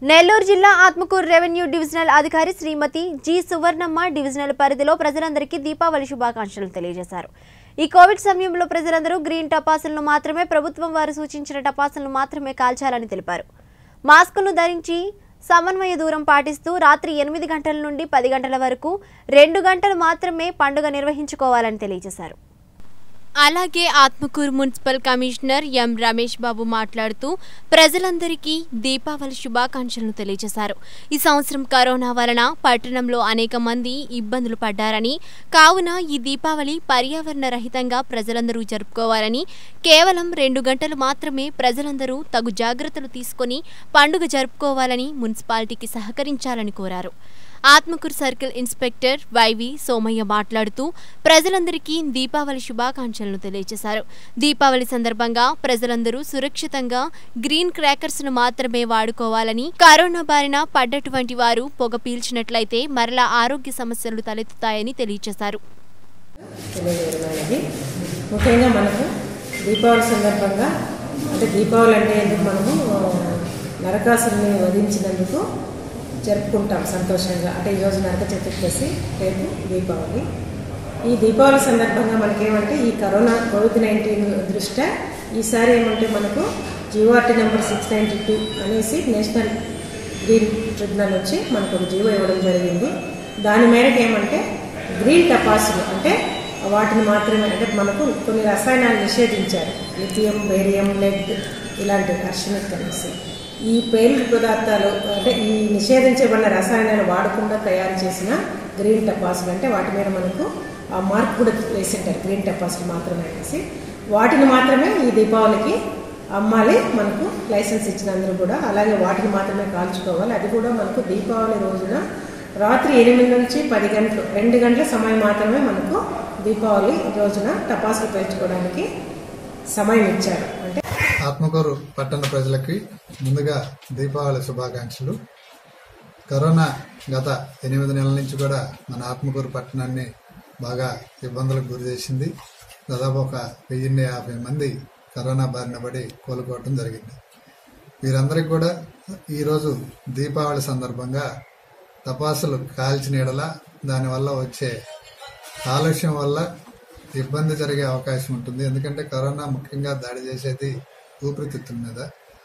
నెల్లూరు జిల్లా Atmakur revenue divisional అధికారి శ్రీమతి G Suvarnamma divisional పరిధిలో ప్రజలందరికీ దీపావళి శుభాకాంక్షలు తెలియజేశారు ఈ కోవిడ్ సమయంలో ప్రజలందరూ గ్రీన్ టపాసులను మాత్రమే ప్రభుత్వం వారు సూచించిన టపాసులను మాత్రమే కాల్చాలని తెలిపారు మాస్కులను ధరించి సమన్వయ దూరం పాటిస్తూ రాత్రి ఎనిమిది గంటల నుండి పది గంటల వరకు రెండు గంటలు మాత్రమే పండుగ నిర్వహించుకోవాలని తెలియజేశారు అలాగే Atmakur municipal commissioner M Ramesh Babu మాట్లాడుతూ ప్రజలందరికీ దీపావళి శుభాకాంక్షలను తెలియజేశారు ఈ సంవత్సరం కరోనా వలన పట్టణంలో అనేక మంది ఇబ్బందులు పడ్డారని కావున ఈ దీపావళి పర్యావరణ రహితంగా ప్రజలందరూ జరుపుకోవాలని కేవలం రెండు గంటలు మాత్రమే ప్రజలందరూ తగు జాగ్రత్తలు తీసుకొని పండుగ జరుపుకోవాలని మున్సిపాలిటీకి సహకరించాలని కోరారు Atmakur circle inspector YV Somaiah మాట్లాడుతూ ప్రజలందరికీ దీపావళి శుభాకాంక్షలను తెలియజేశారు దీపావళి సందర్భంగా ప్రజలందరూ సురక్షితంగా గ్రీన్ క్రాకర్స్ ను మాత్రమే వాడుకోవాలని కరోనా బారిన పడ్డటువంటి వారు పొగ పీల్చినట్లయితే మరలా ఆరోగ్య సమస్యలు తలెత్తుతాయని తెలియజేశారు తెలియజేయడమైనది ముఖ్యంగా మనకు దీపావళి సందర్భంగా అంటే దీపావళి అంటే ఎందుకు మనము నరకాసుని వధించినందుకు జరుపుకుంటాం సంతోషంగా అంటే ఈరోజు నరక చతుర్దశి రేపు దీపావళి ఈ దీపావళి సందర్భంగా మనకేమంటే ఈ కరోనా కోవిడ్ నైన్టీన్ దృష్ట్యా ఈసారి ఏమంటే మనకు GORT number six ninety two అనేసి నేషనల్ గ్రీన్ ట్రిబ్యునల్ వచ్చి మనకు ఒక జీవో ఇవ్వడం జరిగింది దాని మేరకు ఏమంటే గ్రీన్ టపాసులు అంటే వాటిని మాత్రమే అంటే మనకు కొన్ని రసాయనాలు నిషేధించారు లిథియం బేరియం లెడ్ ఇలాంటి అర్షనిక్ అనేసి ఈ పేలు పదార్థాలు అంటే ఈ నిషేధించబడిన రసాయనాలు వాడకుండా తయారు చేసిన గ్రీన్ టపాసులు అంటే వాటి మీద మనకు ఆ మార్క్ కూడా వేసింటారు గ్రీన్ టపాసులు మాత్రమే అనేసి వాటిని మాత్రమే ఈ దీపావళికి అమ్మాలి మనకు లైసెన్స్ ఇచ్చినందుకు కూడా అలాగే వాటిని మాత్రమే కాల్చుకోవాలి అది కూడా మనకు దీపావళి రోజున రాత్రి ఎనిమిది నుంచి పది గంటలు రెండు గంటల సమయం మాత్రమే మనకు దీపావళి రోజున టపాసులు పేర్చుకోవడానికి సమయం ఇచ్చారు అంటే ఆత్మకూరు పట్టణ ప్రజలకి ముందుగా దీపావళి శుభాకాంక్షలు కరోనా గత ఎనిమిది నెలల నుంచి కూడా మన ఆత్మకూరు పట్టణాన్ని బాగా ఇబ్బందులకు గురి చేసింది దాదాపు ఒక వెయ్యిన్ని యాభై మంది కరోనా బారిన పడి కోలుకోవటం జరిగింది వీరందరికీ కూడా ఈరోజు దీపావళి సందర్భంగా తపాసులు కాల్చిన ఎడల దానివల్ల వచ్చే కాలుష్యం వల్ల ఇబ్బంది జరిగే అవకాశం ఉంటుంది ఎందుకంటే కరోనా ముఖ్యంగా దాడి చేసేది ఊపిరితిత్తుల మీద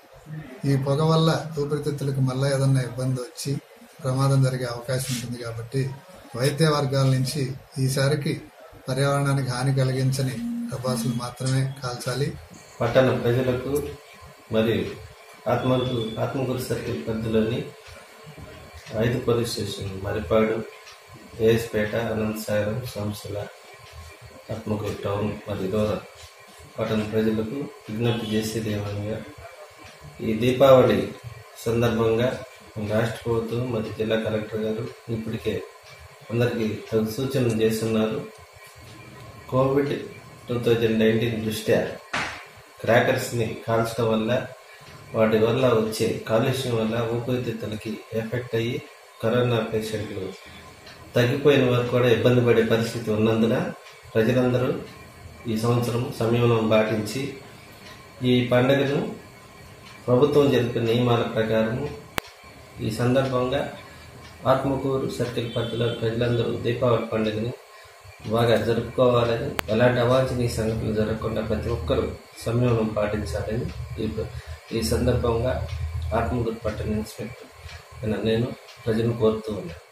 ఈ పొగ వల్ల ఊపిరితిత్తులకు మళ్ళీ ఏదన్నా ఇబ్బంది వచ్చి ప్రమాదం జరిగే అవకాశం ఉంటుంది కాబట్టి వైద్య వర్గాల నుంచి ఈసారికి పర్యావరణానికి హాని కలిగించని టపాసులు మాత్రమే కాల్చాలి పట్టణ ప్రజలకు మరియు ఆత్మకూరు ఆత్మకూరు సర్కిల్ పరిధిలోని ఐదు పోలీస్ స్టేషన్ మరిపాడు ఏఎస్పేట అనంతసాగరం సంస్థల ఆత్మకూరు టౌన్ మరియు దూరం పట్టణ ప్రజలకు విజ్ఞప్తి చేసేది ఏమనగా ఈ దీపావళి సందర్భంగా రాష్ట్ర ప్రభుత్వం మరియు జిల్లా కలెక్టర్ గారు ఇప్పటికే అందరికీ తగు సూచనలు చేస్తున్నారు కోవిడ్ టూ థౌజండ్ నైన్టీన్ దృష్ట్యా క్రాకర్స్ని కాల్చడం వల్ల వాటి వల్ల వచ్చే కాలుష్యం వల్ల ఊపిరితిత్తులకి ఎఫెక్ట్ అయ్యి కరోనా పేషెంట్లు తగ్గిపోయిన వారు కూడా ఇబ్బంది పడే పరిస్థితి ఉన్నందున ప్రజలందరూ ఈ సంవత్సరం సంయమనం పాటించి ఈ పండుగను ప్రభుత్వం జరిపిన నియమాల ప్రకారం ఈ సందర్భంగా ఆత్మకూరు సర్కిల్ పరిధిలో ప్రజలందరూ దీపావళి పండుగని బాగా జరుపుకోవాలని ఎలాంటి అవాంఛనీయ సంఘటనలు జరగకుండా ప్రతి ఒక్కరూ సంయమనం పాటించాలని ఈ ఈ సందర్భంగా ఆత్మకూరు పట్టణ ఇన్స్పెక్టర్ నేను ప్రజలను కోరుతూ ఉన్నాను